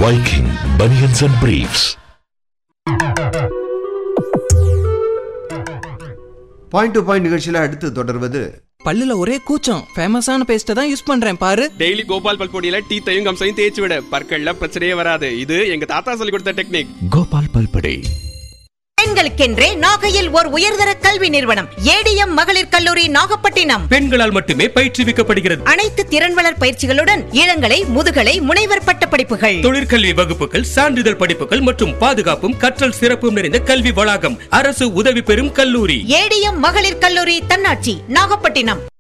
Viking Bunions and Briefs. Point to point நிகழ்ச்சியில அடுத்து தொடர்வது பல்லுல ஒரே கூச்சம் ஃபேமஸான பேஸ்ட்டை தான் யூஸ் பண்றேன் பாரு டெய்லி கோபால் பல்பொடியில டீத்தையும் கம்சையும் தேய்ச்சி விட பற்கள்ல பிரச்சனையே வராது இது எங்க தாத்தா சொல்லி கொடுத்த டெக்னிக் Gopal Palpade. பெண்களுக்கென்றே நாகையில் ஓர் உயர்தர கல்வி நிறுவனம் ஏடிஎம் மகளிர் கல்லூரி நாகப்பட்டினம் பெண்களால் மட்டுமே பயிற்றுவிக்கப்படுகிறது அனைத்து திறன் வளர் பயிற்சிகளுடன் இளங்கலை முதுகலை முனைவர் பட்ட படிப்புகள் தொழிற்கல்வி வகுப்புகள் சான்றிதழ் படிப்புகள் மற்றும் பாதுகாப்பும் கற்றல் சிறப்பும் நிறைந்த கல்வி வளாகம் அரசு உதவி பெறும் கல்லூரி ஏடிஎம் மகளிர் கல்லூரி தன்னாட்சி நாகப்பட்டினம்